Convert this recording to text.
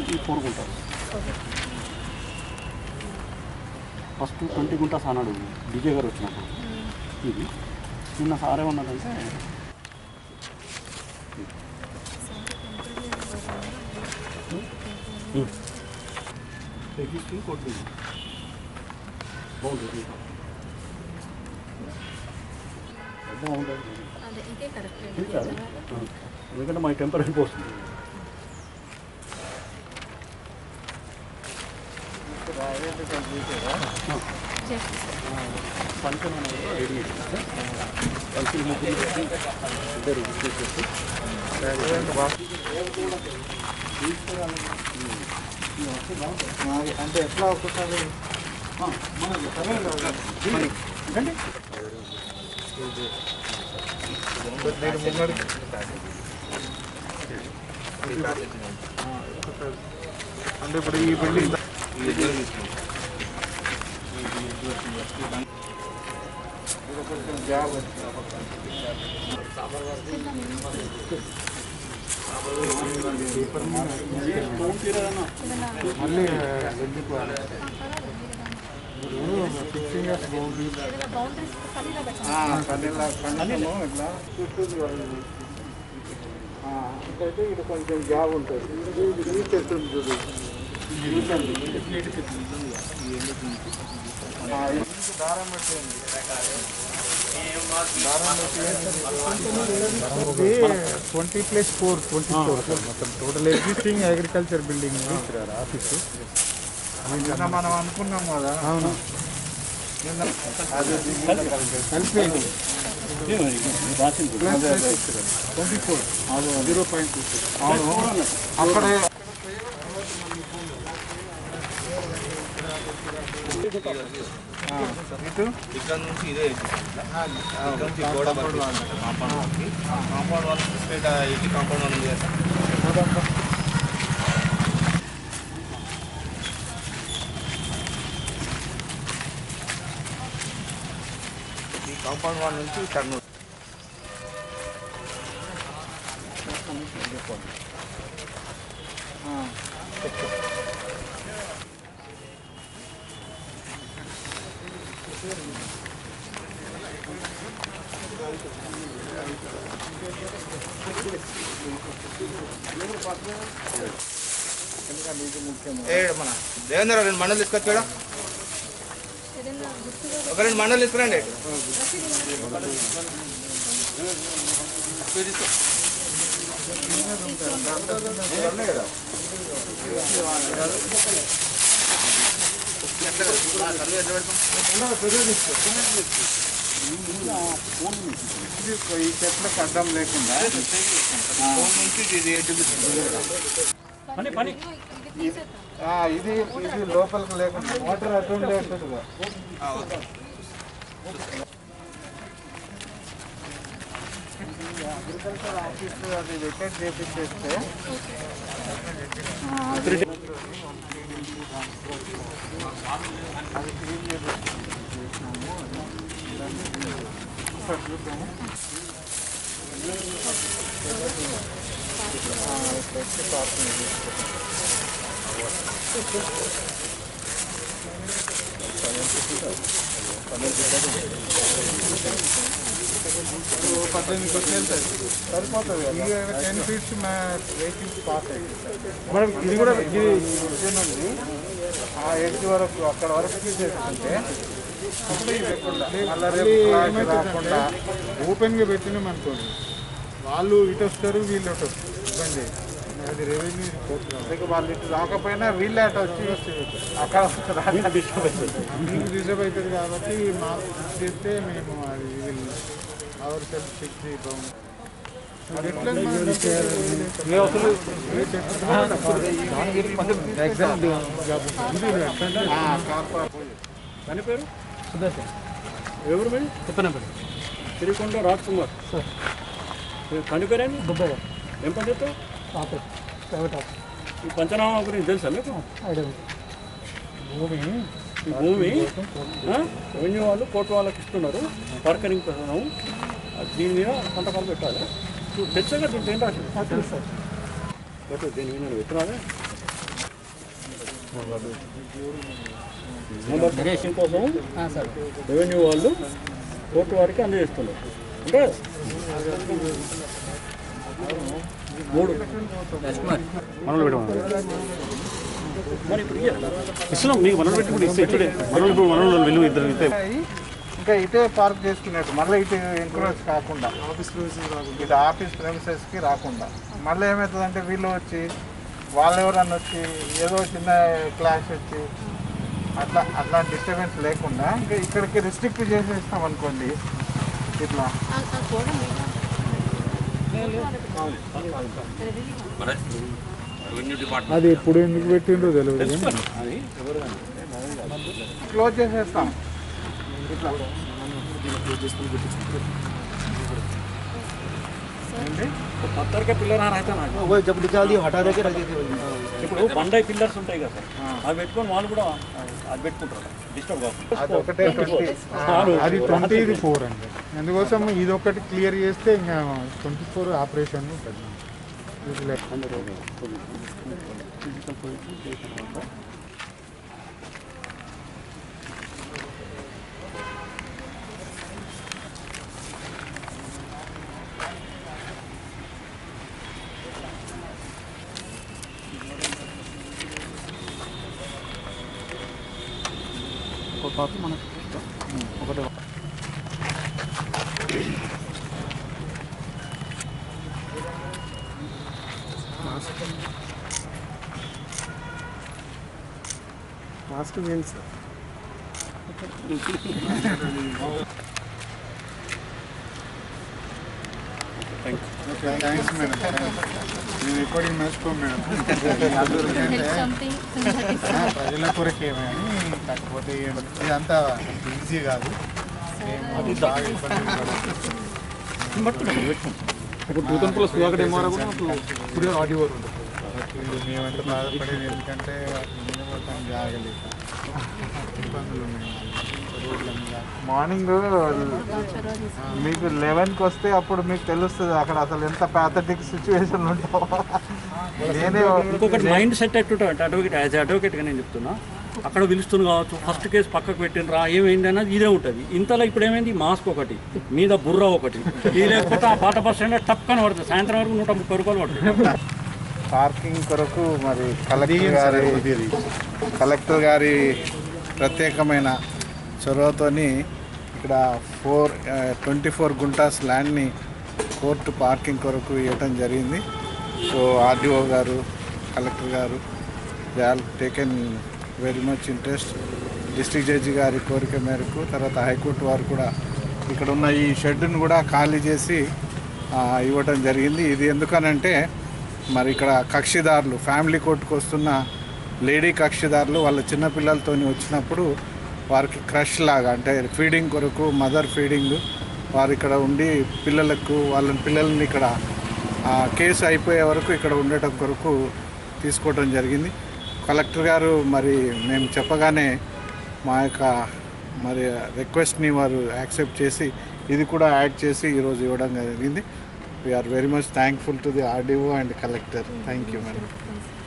ఈ ఫోర్ గుంటాలు first twenty గుంటాస్ అన్నాడు డీజే గారు వచ్చినప్పుడు ఇది నిన్న సారే ఉన్నదంటే ఎగ్జిస్టింగ్ కొట్టింది బాగుంటుంది బాగుంటుంది అదే ఇదే కరెక్ట్ ఇది కాదు ఎందుకంటే మా టెంపర్ వెళ్ళిపోతుంది ఫంక్షన్ అనేది రెడీ చేసి కలిసి ముగ్గురు పెట్టి ఇద్దరు చేసేసి అంటే ఎట్లా ఒక్కసారి అంటే ఇప్పుడు ఈ బిల్డింగ్ జాబ్ మళ్ళీ వెళ్ళిపోవాలి ఫిఫ్టీన్ ఇయర్స్ బౌండరీ ఏదైనా బౌండరీస్ పల్లీలో పెట్టాలి కన్నీళ్ళ కన్నీళ్ళము ఇట్లా చుట్టూ అయితే ఇది కొంచెం గ్యాప్ ఉంటుంది ఇది ఈ చెట్టు ఉంది చూడు ఈ చెట్టు. ఆ, ఇది దారం పెట్టింది దారం పెట్టి twenty plus four twenty four మొత్తం total existing agriculture building office నిన్న మనం అనుకున్నాం కదా అవును కలిపి twenty four zero point two అవును అక్కడే ఇటు ఇక్కడ నుంచి ఇదే ఇక్కడ నుంచి గోడ పట్టి కాంపౌండ్ వాళ్ళకి కాంపౌండ్ వాళ్ళు స్ట్రైట్ ఎక్కి కాంపౌండ్ వాళ్ళు ఉంది కదా సార్ ఈ కాంపౌండ్ వాళ్ళ నుంచి టర్న్ ఏ మన దేవేంద్ర రెండు మండలు తీసుకొచ్చాడు ఏదైనా గుర్తుగా ఒక రెండు మండలు తీసుకురండి ఈ చెట్లకు అడ్డం లేకుండా ఫోన్ నుంచి ఇది ఎటు పని పని ఇది తీసేద్దాం ఆ, ఇది ఇది లోపలికి లేకుండా వాటర్ అటు ఉండేట్టుగా అగ్రికల్చర్ ఆఫీస్ అది వెకేట్ చేపించేస్తే అది క్లీన్ చేపిస్తున్నాము ఒకసారి చూద్దాము ఆ, ఇప్పుడు వచ్చి పార్కింగ్ తీసుకుంటాం పద్దెనిమిది వచ్చి వెళ్తాయి సరిపోతుంది టెన్ ఫీట్స్ మా వెహికల్స్ పాస్ అయ్యింది మేడం ఇది కూడా ఇది ఇది ఉంది ఆ ఎడ్జ్ వరకు అక్కడ వరకు తీసేసుకుంటే మళ్ళీ రేపు ఫ్లాట్ రాకుండా ఓపెన్గా పెట్టినాం అనుకోండి వాళ్ళు ఇటు వస్తారు వీళ్ళు అటు వస్తారు ఇబ్బంది అది రెవెన్యూ ఇక వాళ్ళు ఇటు రాకపోయినా వీళ్ళే అటు వచ్చి అక్కడ మీకు డిస్టర్బ్ అవుతుంది కాబట్టి మాకు ఫిక్స్ చేస్తే మేము అది వీళ్ళు అవర్ సెల్ఫ్ ఫిక్స్ చేయడం అది ఎట్లా దాని పేరు సుదర్శన్ ఎవరు మరి చెప్పనపల్లి తిరుకొండ రాజ్ కుమార్ సార్ కని పేరేంటి దుబ్బయ్య ఏం పని చేస్తావు ఆఫీస్ ప్రైవేట్ ఆఫీస్ ఈ పంచనామా గురించి తెలుసా మీకు భూమి ఈ భూమి ఆ, రెవెన్యూ వాళ్ళు కోర్టు వాళ్ళకి ఇస్తున్నారు పార్కరింగ్ కోసం దీని మీద సంతకాలు పెట్టాలి తెచ్చగా దీంట్లో ఏం రాసింది పెట్టు దీని మీద విత్తనాలే నెంబర్ క్రియేషన్ కోసం రెవెన్యూ వాళ్ళు కోర్టు వారికి అందజేస్తున్నారు అంటే మూడు మనలు పెట్టమన్నారు మరి ఇప్పుడు ఇయ్యాలి. ఇస్తున్నాం మీకు మనలు పెట్టి కూడా ఇస్తే ఇచ్చుడే మనలు ఇప్పుడు మనలు వెళ్ళు ఇద్దరు ఇస్తే ఇంకా ఇటే పార్క్ చేసుకున్నట్టు మళ్ళీ ఇటు ఎంకరేజ్ కాకుండా ఆఫీస్ ఇటు ఆఫీస్ ప్రెమిసెస్కి రాకుండా మళ్ళీ ఏమవుతుందంటే వీళ్ళు వచ్చి వాళ్ళు ఎవరన్నా వచ్చి ఏదో చిన్న క్లాష్ వచ్చి అట్లా అట్లాంటి డిస్టర్బెన్స్ లేకుండా ఇంకా ఇక్కడికి రిస్ట్రిక్ట్ చేసేస్తాం అనుకోండి ఇట్లా ఆ ఆ గోడ మీద అది ఎప్పుడు ఎందుకు పెట్టిండ్రో తెలియదు క్లోజ్ చేసేస్తాం ఇట్లా ఏంటి పత్తర్ కే పిల్లర్ ఆ रहता ना वो जब निकाल दिया हटा दे के रख देते ఇప్పుడు బండై పిల్లర్స్ ఉంటాయి కదా సార్ అవి పెట్టుకొని వాళ్ళు కూడా అది పెట్టుకుంటారు డిస్టర్బ్ కాకుండా అది ఒకటే ట్వంటీ అది ట్వంటీ ఇది ఫోర్ అండి అందుకోసం ఇది ఒకటి క్లియర్ చేస్తే ఇంకా ట్వంటీ ఫోర్ ఆపరేషన్ ఉంటుంది ఇది లేకుండా ఒక పాత మనకు ఒకటి మాస్క్ ఏంటి సార్ థ్యాంక్స్ మేడం నేను ఎప్పటికి మర్చిపో మేడం హెల్ప్ సంథింగ్ ఆ, ప్రజల కొరకే కానీ కాకపోతే ఇదంతా ఈజీ కాదు ఏమో బాగా ఇబ్బంది పడదు. ఇప్పుడు టూ థౌసండ్ ప్లస్ ఒకటి ఎంఆర్ఆర్ కూడా అప్పుడు ఇప్పుడు ఆడియో ఉంటుంది వీళ్ళు మేమంతా బాధపడేది ఎందుకంటే మీద మొత్తం జాగలేక ఇబ్బందులు ఉన్నాయి రోడ్ల మీద మార్నింగ్ మీకు లెవెన్కి వస్తే అప్పుడు మీకు తెలుస్తుంది అక్కడ అసలు ఎంత ప్యాథటిక్ సిచ్యువేషన్ ఉంటావో నేనే ఇంకొకటి మైండ్ సెట్ ఎట్టుంటుంది అంటే అడ్వకేట్ యాజ్ అడ్వకేట్గా నేను చెప్తున్నా అక్కడ పిలుస్తుంది కావచ్చు ఫస్ట్ కేసు పక్కకు పెట్టినరా ఏమైంది అన్నది ఇదే ఉంటుంది ఇంతలో ఇప్పుడు ఏమైంది మాస్క్ ఒకటి మీద బుర్ర ఒకటి ఇది లేకపోతే ఆ పాత బస్ స్టాండ్ టక్కన పడుతుంది సాయంత్రం వరకు నూట ముప్పై రూపాయలు పడుతుంది పార్కింగ్ కొరకు మరి కలెక్టర్ గారి కలెక్టర్ గారి ప్రత్యేకమైన చొరవతోని ఇక్కడ ఫోర్ ట్వంటీ ఫోర్ గుంటాస్ ల్యాండ్ని కోర్టు పార్కింగ్ కొరకు ఇవ్వటం జరిగింది సో ఆర్డీఓ గారు కలెక్టర్ గారు they all taken very much interest district judge గారి కోరిక మేరకు తర్వాత హైకోర్టు వారు కూడా ఇక్కడ ఉన్న ఈ షెడ్ను కూడా ఖాళీ చేసి ఆ, ఇవ్వటం జరిగింది ఇది ఎందుకనంటే మరి ఇక్కడ కక్షిదారులు ఫ్యామిలీ కోర్టుకు వస్తున్న లేడీ కక్షిదారులు వాళ్ళ చిన్నపిల్లలతో వచ్చినప్పుడు వారికి క్రష్ లాగా అంటే ఫీడింగ్ కొరకు మదర్ ఫీడింగ్ వారు ఇక్కడ ఉండి పిల్లలకు వాళ్ళ పిల్లల్ని ఇక్కడ ఆ, కేసు అయిపోయే వరకు ఇక్కడ ఉండటం కొరకు తీసుకోవడం జరిగింది కలెక్టర్ గారు మరి మేము చెప్పగానే మా యొక్క మరి రిక్వెస్ట్ని వారు యాక్సెప్ట్ చేసి ఇది కూడా యాడ్ చేసి ఈరోజు ఇవ్వడం జరిగింది we are very much thankful to the RDO and collector thank you madam